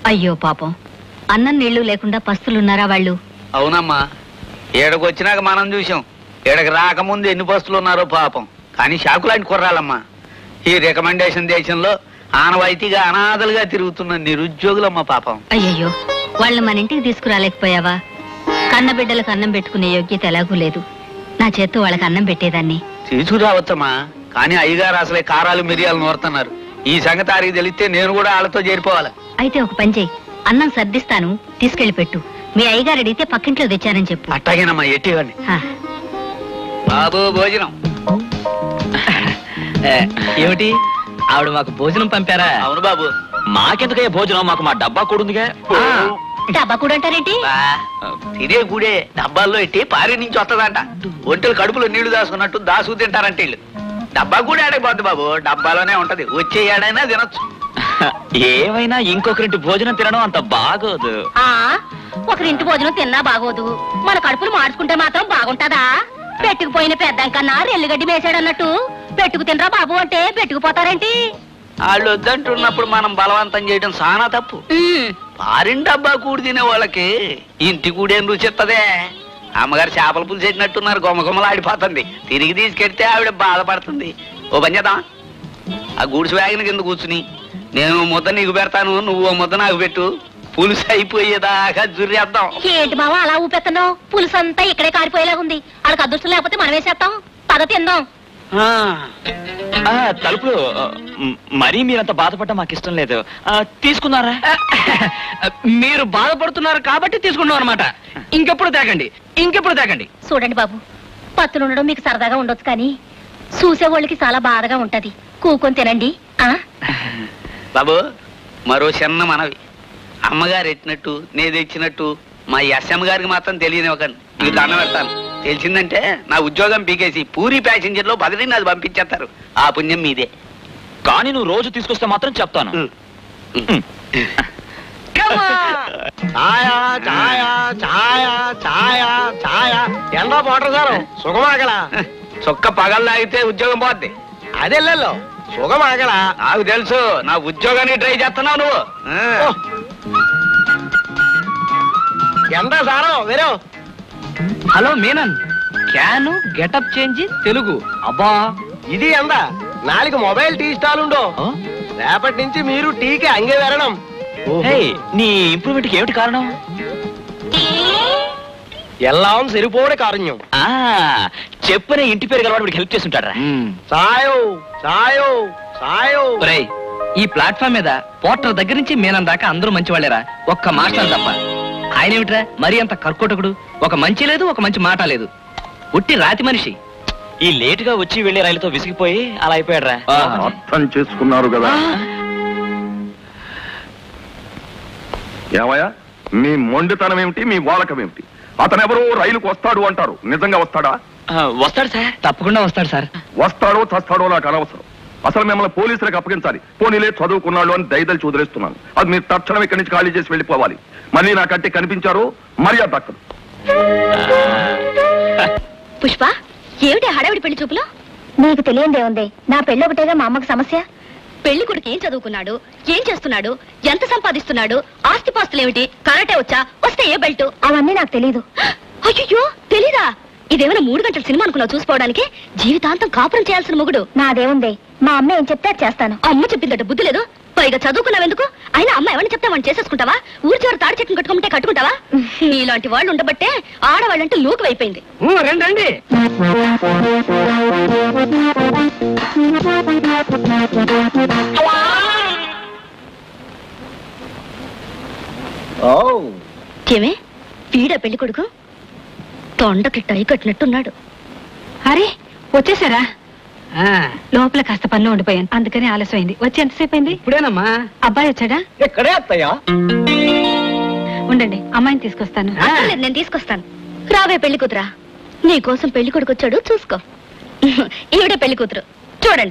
అయ్యో పాపం అన్నం నీళ్లు లేకుండా పస్తులున్నారా వాళ్ళు అవునమ్మా ఏడకు వచ్చినాక మనం చూసాం ఏడకి రాకముందు ఎన్ని బస్సులు ఉన్నారో పాపం కానీ షాకులాంటి కుర్రాలమ్మా ఈ రికమెండేషన్ దేశంలో ఆనవాయితీగా అనాథలుగా తిరుగుతున్న నిరుద్యోగులమ్మ పాపం అయ్యయ్యో వాళ్ళని మన ఇంటికి తీసుకురాలేకపోయావా కన్న బిడ్డలకు అన్నం పెట్టుకునే యోగ్యత ఎలాగూ లేదు నా చేత్తో వాళ్ళకి అన్నం పెట్టేదాన్ని తీసుకురావచ్చమ్మా కానీ అయ్యగారు అసలే కారాలు మిరియాలు నోరుతున్నారు ఈ సంగతి ఆరికి తెలిస్తే నేను కూడా వాళ్ళతో చేరిపోవాలి అయితే ఒక పని చేయి అన్నం సర్దిస్తాను తీసుకెళ్లి పెట్టు మీ అయ్యగారు అడిగితే పక్కింట్లో తెచ్చారని చెప్పు అట్టాగేనమ్మా ఎట్టివ్వండి హా. బాబు భోజనం ఏ, ఏమిటి ఆవిడ మాకు భోజనం పంపారా అవును బాబు మాకెందుకయ్యా భోజనం మాకు మా డబ్బా కూడా ఉందిగా ఆ, డబ్బా కూడా అంటారేంటి బా, తినే గుడే డబ్బాల్లో ఎట్టి పారి నుంచి వస్తదంట ఒంటెలు కడుపులో నీళ్లు దాసుకున్నట్టు దాసు తింటారంట వీళ్ళు డబ్బా కూడా ఆడైపోద్ది బాబు డబ్బాలోనే ఉంటది వచ్చే ఏడైనా తినొచ్చు ఏమైనా ఇంకొకరింటి భోజనం తినడం అంత బాగోదు ఆ ఒకరింటి భోజనం తిన్నా బాగోదు మన కడుపులు మార్చుకుంటే మాత్రం బాగుంటదా పెట్టుకుపోయిన పెద్దంకన్నా రెల్లిగడ్డి మేసాడన్నట్టు పెట్టుకు తినరా బాబు అంటే పెట్టుకుపోతారేంటి వాళ్ళు వద్దంటున్నప్పుడు మనం బలవంతం చేయడం చాలా తప్పు ఉమ్, పారిన డబ్బా కూడి తినే వాళ్ళకి ఇంటి కూడేం రుచిత్తదే అమ్మగారు చేపల పులుసు పెట్టినట్టున్నారు గుమగుమలు ఆడిపోతుంది తిరిగి తీసుకెడితే ఆవిడ బాధపడుతుంది ఓ పని చేద్దాం ఆ గూడ్స్ వ్యాగన్ కింద కూర్చుని నేను ముద్ద నీకు పెడతాను నువ్వు ఓ ముద్ద నాకు పెట్టు పులుసు అయిపోయేదాకా జుర్రేద్దాం ఏంటి మావ అలా ఊపెత్తన్నావు పులుసు అంతా ఇక్కడే కారిపోయేలాగుంది వాళ్ళకి అదృష్టం లేకపోతే మనం వేసేస్తాం పద తిందాం ఆ, ఆ, తలుపులు ఆ, మ్, మరీ మీరంత బాధపడ్డా మాకు ఇష్టం లేదు ఆ, తీసుకున్నారా మీరు బాధపడుతున్నారు కాబట్టి తీసుకుంటున్నాం అనమాట ఇంకెప్పుడు తేకండి ఇంకెప్పుడు తేకండి చూడండి బాబు పత్తులు ఉండడం మీకు సరదాగా ఉండొచ్చు కానీ చూసే వాళ్ళకి చాలా బాధగా ఉంటది కూకొని తినండి ఆ బాబు మరో చిన్న మనవి అమ్మగారు ఎట్టినట్టు నేను తెచ్చినట్టు మా ఎస్ఎం గారికి మాత్రం తెలియనివ్వకండి మీకు దండం పెడతాను తెలిసిందంటే నా ఉద్యోగం పీకేసి పూరి ప్యాసింజర్ లో బదిలీ నాది పంపించేస్తారు ఆ పుణ్యం మీదే కానీ నువ్వు రోజు తీసుకొస్తే మాత్రం చెప్తాను మ్. ఛాయ ఛాయ ఛాయ ఛాయ ఛాయ ఎండ పోటర్ సారు సుఖమాగల చొక్క పగల్లాగితే ఉద్యోగం పోద్ది అదెల్లలో సుఖమాగల నాకు తెలుసు నా ఉద్యోగానికి ట్రై చేస్తున్నావు నువ్వు ఆ. ఎండ సారం వేరే hello Menon can getup change Telugu అబ్బా ఇది ఎంద నాలుగు మొబైల్ టీ స్టాల్ ఉండో ఆ? రేపటి నుంచి మీరు టీకి అంగే వెరడం హే, నీ ఇంప్రూవ్మెంట్ కి ఏమిటి కారణం ఎల్లాం సరిపోడే కారుణ్యం ఆ చెప్పనే ఇంటి పేరు గలవాడు హెల్ప్ చేస్తుంటారా సాయో సాయో సాయో ఒరేయ్ ఈ ప్లాట్ఫామ్ మీద పోర్టర్ దగ్గర నుంచి మీనం దాకా అందరూ మంచి వాళ్ళేరా ఒక్క మాస్టర్ తప్ప ఆయన ఏమిట్రా మరీ అంత కర్కోటకుడు ఒక మంచి లేదు ఒక మంచి మాట లేదు ఉట్టి రాతి మనిషి ఈ లేట్ గా వచ్చి వెళ్లే రైలుతో విసిగిపోయి అలా అయిపోయాడ్రా అర్థం చేసుకున్నారు కదా ఏమయ్యా మీ మొండితనం ఏమిటి మీ వాలకం ఏమిటి అతనెవరో రైలుకు వస్తాడు అంటారు నిజంగా వస్తాడా ఆ, వస్తాడు సార్ తప్పకుండా వస్తాడు సార్ వస్తాడో చస్తాడో నాకు అనవసరం అసలు మిమ్మల్ని పోలీసులకు అప్పగించాలి పోనీలే చదువుకున్నాడు అని దయదలు చూదిరేస్తున్నాను అది మీరు తక్షణం ఇక్కడి నుంచి ఖాళీ చేసి వెళ్ళిపోవాలి మళ్ళీ నాకంటే కనిపించారు మర్యాద దక్కదు పుష్ప ఏమిటి హడావిడి పెళ్లి చూపులు నీకు తెలియందే ఉంది నా పెళ్లి ఒకటేగా మా అమ్మకు సమస్య పెళ్లి కొడుకు ఏం చదువుకున్నాడు ఏం చేస్తున్నాడు ఎంత సంపాదిస్తున్నాడు ఆస్తిపాస్తులు ఏమిటి కరాటే వచ్చా వస్తే ఏ బెల్ట్ అవన్నీ నాకు తెలియదు అయ్యో తెలీదా ఇదేమైనా మూడు గంటల సినిమా అనుకున్నావు చూసుకోవడానికి జీవితాంతం కాపురం చేయాల్సిన మొగుడు నాదేముంది మా అమ్మ ఏం చెప్తే చేస్తాను అమ్మ చెప్పిందట బుద్ధి లేదు పైగా చదువుకున్నావెందుకు అయినా అమ్మ ఎవరిని చెప్తే మనం చేసేసుకుంటావా ఊరి చివరి తాడి చెట్టును కట్టుకుంటే కట్టుకుంటావా నీలాంటి వాళ్ళు ఉండబట్టే ఆడవాళ్ళంటే లోకు అయిపోయింది రండి రండి ఏమే వీడా పెళ్లి కొడుకు తొండకి టై కట్టినట్టున్నాడు అరే వచ్చేసారా లోపల కాస్త పనిలో ఉండిపోయాను అందుకని ఆలస్యమైంది వచ్చి ఎంతసేపు అయింది ఇప్పుడేనమ్మా అబ్బాయి వచ్చాడా ఎక్కడే అత్తయ్యా ఉండండి అమ్మాయిని తీసుకొస్తాను అక్కర్లేదు, నేను తీసుకొస్తాను రావే పెళ్లి కూతురా నీ కోసం పెళ్లి కొడుకు వచ్చాడు చూసుకో ఈవిడే పెళ్లి కూతురు చూడండి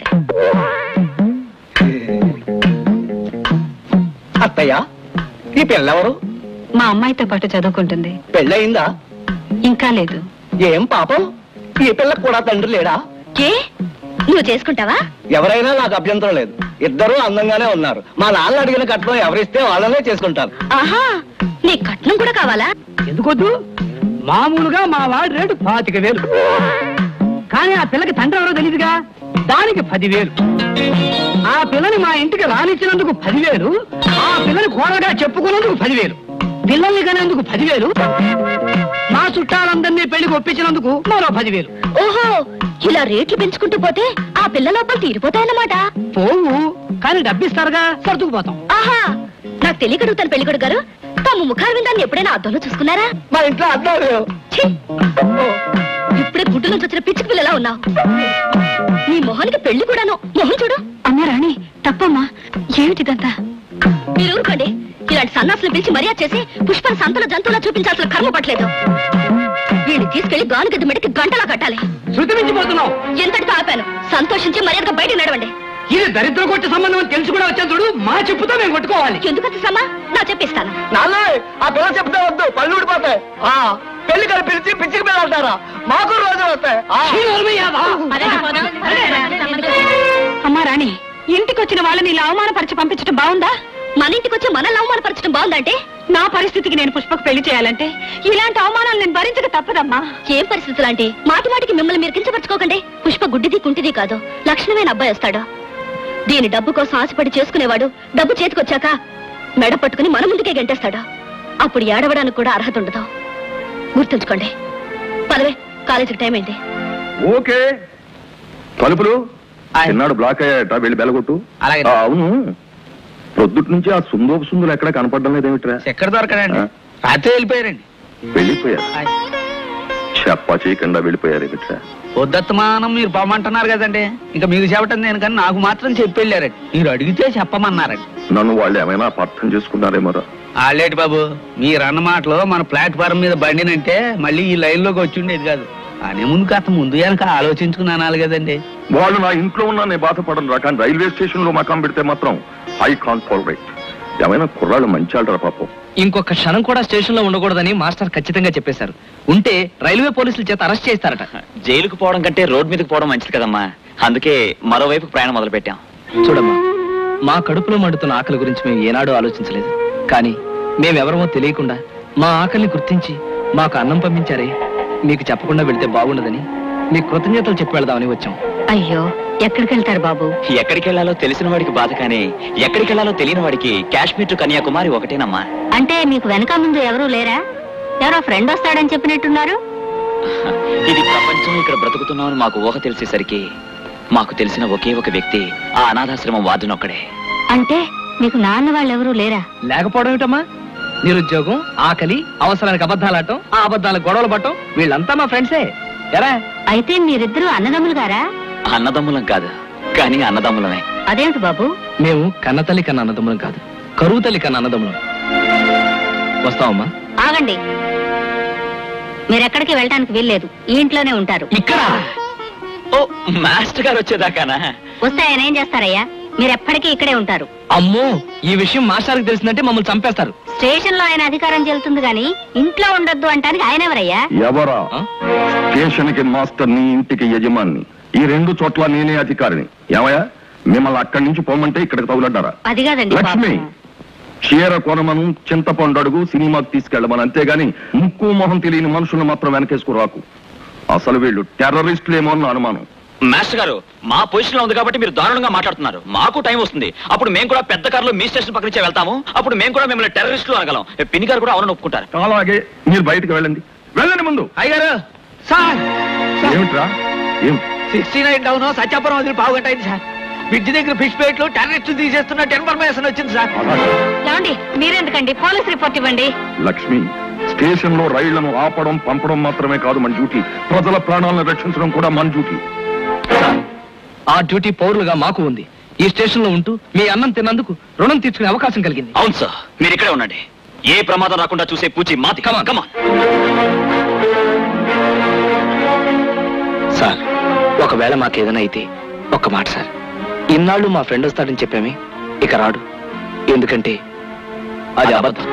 అత్తయ్య ఈ పిల్లెవరు మా అమ్మాయితో పాటు చదువుకుంటుంది పెళ్ళయిందా ఇంకా లేదు ఏం పాపం ఈ పిల్లకు కూడా తండ్రి లేడా ఏ నువ్వు చేసుకుంటావా ఎవరైనా నాకు అభ్యంతరం లేదు ఇద్దరు అందంగానే ఉన్నారు మా నాన్న అడిగిన కట్నం ఎవరిస్తే వాళ్ళనే చేసుకుంటారు ఆహా నీ కట్నం కూడా కావాలా ఎందుకొద్దు మామూలుగా మా వాడి రేటు పాతిక వేలు కానీ ఆ పిల్లకి తండ్రి ఎవరో తెలియదుగా దానికి పదివేలు ఆ పిల్లని మా ఇంటికి రానిచ్చినందుకు పదివేలు ఆ పిల్లని కోరగా చెప్పుకున్నందుకు పదివేలు పిల్లల్ని కనేందుకు పదివేలు మా చుట్టాలందరినీ పెళ్లికి ఒప్పించినందుకు మరో పదివేలు ఓహో ఇలా రేట్లు పెంచుకుంటూ పోతే ఆ పిల్ల లోపల తీరిపోతాయన్నమాట పోవు కానీ డబ్బిస్తారుగా సర్దుకుపోతాం ఆహా నాకు తెలియక అడుగుతాను పెళ్లికొడు గారు తమ ముఖాల విందాన్ని ఎప్పుడైనా అద్దంలో చూసుకున్నారా మా ఇంట్లో అన్నారు ఛీ! ఇప్పుడే గుడ్డు నుంచి వచ్చిన పిచ్చి పిల్లలా ఉన్నావు నీ మొహానికి పెళ్లి కూడాను మొహం చూడు అమ్మా రాణి తప్పమ్మా ఏమిటిదంతా మీరు ఊరుకోండి ఇలాంటి సన్నాసులు పిలిచి మర్యాద చేసి పుష్పం సంతల జంతువులా చూపించాల్సిన కర్మ పట్టలేదు వీడిని తీసుకెళ్లి గానుగద్ద మెడకి గంటలా కట్టాలి శృతి మించిపోతున్నావు ఎంతటితో ఆపాను సంతోషించి మర్యాదగా బయటకు నడవండి ఇది దరిద్ర కొట్ట సంబంధం అని తెలిసి కూడా వచ్చాను చూడు మా చెప్పుతో మేము కొట్టుకోవాలి ఎందుకంత సమా నా చెప్పిస్తాను నాన్న ఆ పిల్ల చెప్తే వద్దు పళ్ళు ఊడిపోతాయి ఆ పెళ్లి కలిపి పిలిచి పిచ్చికి పిల్లలు అంటారా మాకు రోజులు వస్తాయి ఆ. ఛీ, నోర్మయ్యావా? అమ్మా రాణి ఇంటికి వచ్చిన వాళ్ళని ఇలా అవమానపరిచి పంపించడం బాగుందా మన ఇంటికి వచ్చి మనల్ని అవమానపరచడం బాగుందంటే నా పరిస్థితికి నేను పుష్పకు పెళ్లి చేయాలంటే ఇలాంటి అవమానాలు నేను భరించక తప్పదమ్మా ఏం పరిస్థితులు అంటే మాటి మాటికి మిమ్మల్ని మీరు కించపరచుకోకండి పుష్ప గుడ్డిది కుంటిది కాదు లక్షణమైన అబ్బాయి వస్తాడు దీని డబ్బు కోసం ఆశపడి చేసుకునేవాడు డబ్బు చేతికొచ్చాక మెడ పట్టుకుని మన ముందుకే గెంటేస్తాడు అప్పుడు ఏడవడానికి కూడా అర్హత ఉండదు గుర్తుంచుకోండి పదవే కాలేజీకి టైం అయింది ఓకే తలుపులు ఆయ్. చిన్నాడు బ్లాక్ అయ్యాట వెళ్ళి బెలగొట్టు అలాగే. ఆ, అవును ప్రొద్దుటి నుంచి ఆ సుందోపు సుందులు ఎక్కడ కనపడడం లేదేమిట్రా ఎక్కడ దొరకడండి ఆ? రాత్రి వెళ్ళిపోయారండి వెళ్ళిపోయారు ఆయ్. చెప్ప చేయకుండా వెళ్ళిపోయారు ఏమిట్రా పొద్దుత్తమానం మీరు పొమ్మంటున్నారు కదండి ఇంకా మీకు చెప్పటం నేను కానీ నాకు మాత్రం చెప్పి వెళ్ళారండి మీరు అడిగితే చెప్పమన్నారండి నన్ను వాళ్ళు ఏమైనా అర్థం చేసుకున్నారేమోరా ఆలేటి బాబు మీరు అన్న మాటలో మన ప్లాట్ఫారం మీద బండినంటే మళ్ళీ ఈ లైన్ లోకి వచ్చి ఉండేది కాదు అనే ముందు కాస్త ముందు వెనక ఆలోచించుకుని అనాలి కదండి వాళ్ళు నా ఇంట్లో ఉన్నా నేను బాధపడను రా కానీ రైల్వే స్టేషన్ లో మకాం పెడితే మాత్రం ఐ కాన్ టాలరేట్ ఏమైనా కుర్రాళ్ళు మంచాళ్ళరా పాపం ఇంకొక క్షణం కూడా స్టేషన్ లో ఉండకూడదని మాస్టర్ ఖచ్చితంగా చెప్పేశారు ఉంటే రైల్వే పోలీసుల చేత అరెస్ట్ చేస్తారట జైలుకు పోవడం కంటే రోడ్ మీదకి పోవడం మంచిది కదమ్మా అందుకే మరోవైపు ప్రయాణం మొదలు పెట్టాం చూడమ్మా మా కడుపులో మండుతున్న ఆకలి గురించి మేము ఏనాడూ ఆలోచించలేదు కానీ మేమెవరమో తెలియకుండా మా ఆకలిని గుర్తించి మాకు అన్నం పంపించారే మీకు చెప్పకుండా వెళ్తే బాగుండదని మీ కృతజ్ఞతలు చెప్పి వెళదామని వచ్చాం అయ్యో ఎక్కడికి వెళ్తారు బాబు ఎక్కడికి వెళ్ళాలో తెలిసిన వాడికి బాధ కానీ ఎక్కడికి వెళ్ళాలో తెలియని వాడికి కాశ్మీర్ టు కన్యాకుమారి ఒకటేనమ్మా అంటే మీకు వెనక ముందు ఎవరూ లేరా ఎవరో ఫ్రెండ్ వస్తాడని చెప్పినట్టున్నారు ఇది ప్రపంచం ఇక్కడ బ్రతుకుతున్నామని మాకు ఊహ తెలిసేసరికి మాకు తెలిసిన ఒకే ఒక వ్యక్తి ఆ అనాథాశ్రమం వార్డునొక్కడే అంటే మీకు నాన్న వాళ్ళు ఎవరూ లేరా లేకపోవడం ఏమిటమ్మా నిరుద్యోగం ఆకలి అవసరానికి అబద్ధాలాడటం ఆ అబద్ధాలకు గొడవలు పట్టడం వీళ్ళంతా మా ఫ్రెండ్సే ఎరా అయితే మీరిద్దరూ అన్నదమ్ములు గారా అన్నదమ్ములం కాదు కానీ అన్నదమ్ములమే అదేమిటి బాబు మేము కన్నతల్లి కన్న అన్నదమ్ములం కాదు కరువు తల్లి కన్న అన్నదమ్ములం వస్తావమ్మా ఆగండి మీరెక్కడికి వెళ్ళటానికి వీల్లేదు ఈ ఇంట్లోనే ఉంటారు ఇక్కడ ఓ మాస్టర్ గారు వచ్చేదాకానా వస్తే ఆయన ఏం చేస్తారయ్యా మీరెప్పటికీ ఇక్కడే ఉంటారు అమ్మో ఈ విషయం మాస్టర్కి తెలిసిందంటే మమ్మల్ని చంపేస్తారు స్టేషన్ లో ఆయన అధికారం చెల్లుతుంది గాని ఇంట్లో ఉండొద్దు అంటానికి ఆయన ఎవరయ్యా ఎవరా ఆ? స్టేషన్ కి మాస్టర్ ని ఇంటికి యజమాని ఈ రెండు చోట్ల నేనే అధికారిని ఏమయ్యా మిమ్మల్ని అక్కడి నుంచి పోమంటే ఇక్కడికి తగులడ్డారా అది కాదండి లక్ష్మి పాపం. చీర కొనమను చింతపండు అడుగు సినిమాకి తీసుకెళ్ళమని అంతేగాని ముక్కు మొహం తెలియని మనుషులను మాత్రం వెనకేసుకు రాకు అసలు వీళ్ళు టెర్రరిస్టులేమో అన్న అనుమానం మాస్టర్ గారు మా పొజిషన్ లో ఉంది కాబట్టి మీరు దారుణంగా మాట్లాడుతున్నారు మాకు టైం వస్తుంది అప్పుడు మేము కూడా పెద్ద కారులో మీ స్టేషన్ పక్క నుంచే వెళ్తాము అప్పుడు మేము కూడా మిమ్మల్ని టెర్రరిస్టులు అనగలం పిన్ని గారు కూడా అవును ఒప్పుకుంటారు అలాగే మీరు బయటికి వెళ్ళండి వెళ్ళండి ముందు అయ్యారు సార్ ఏమిట్రా ఏం సిక్స్టీ నైన్ టౌన్ సత్యాపురం వదిలి పావు గంట అయింది సార్ బ్రిడ్జ్ దగ్గర ఫిష్ ప్లేట్లు టెర్రరిస్ట్ తీసేస్తున్నట్టు ఇన్ఫర్మేషన్ వచ్చింది సార్ అలాగే. ఏమండి మీరెందుకండి పోలీస్ రిపోర్ట్ ఇవ్వండి లక్ష్మి స్టేషన్ లో రైళ్లను ఆపడం పంపడం మాత్రమే కాదు మన డ్యూటీ ప్రజల ప్రాణాలను రక్షించడం కూడా మన డ్యూటీ ఆ డ్యూటీ పౌరులుగా మాకు ఉంది ఈ స్టేషన్ లో ఉంటూ మీ అన్నం తిన్నందుకు రుణం తీర్చుకునే అవకాశం కలిగింది అవును సార్ మీరు ఇక్కడే ఉండండి ఏ ప్రమాదం రాకుండా చూసే పూచి మాది Come on. కమా సార్ ఒకవేళ మాకేదైనా అయితే ఒక్క మాట సార్ ఇన్నాళ్ళు మా ఫ్రెండ్ వస్తాడని చెప్పామే ఇక రాడు ఎందుకంటే అది అబద్ధం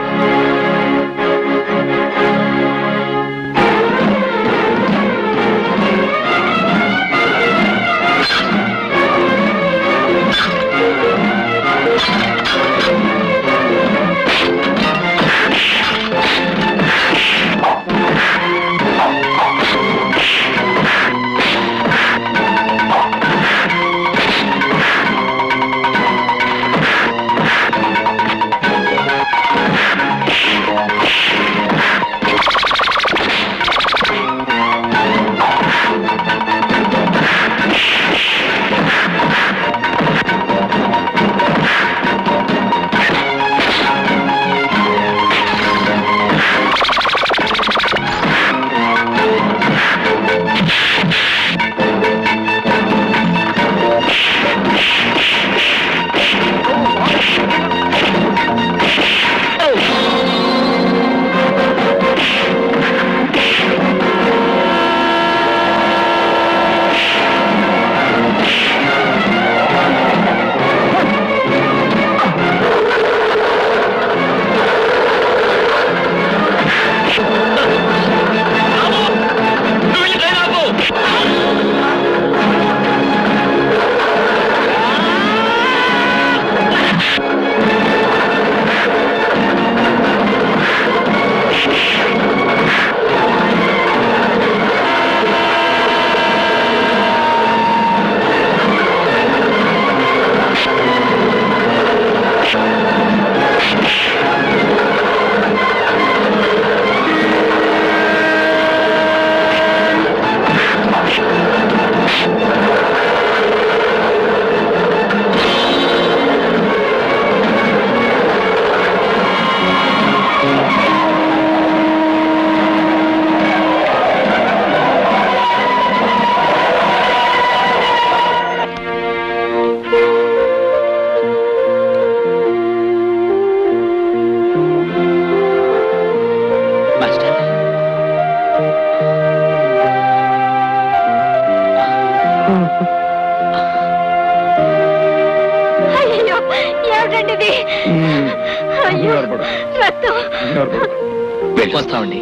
కంగారు పడకు. రక్తం కంగారు పడకు. వెళ్ళి వస్తామండి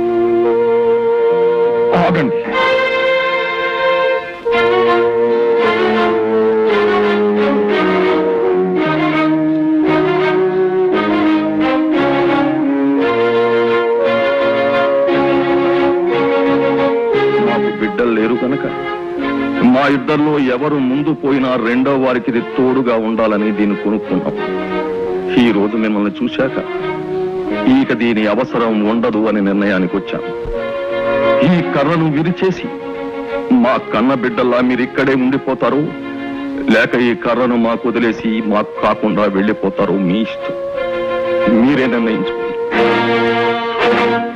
ఆగండి మాకు బిడ్డలు లేరు కనుక మా ఇద్దరిలో ఎవరు ముందు పోయినా రెండో వారికి ఇది తోడుగా ఉండాలని దీన్ని కొనుక్కున్నాం ఈ రోజు మిమ్మల్ని చూశాక ఇక దీని అవసరం ఉండదు అని నిర్ణయానికి వచ్చాం ఈ కర్రను విరిచేసి మా కన్న బిడ్డల్లా మీరు ఇక్కడే ఉండిపోతారు లేక ఈ కర్రను మాకు వదిలేసి మాకు కాకుండా వెళ్ళిపోతారు మీ ఇష్టం మీరే నిర్ణయించుకోండి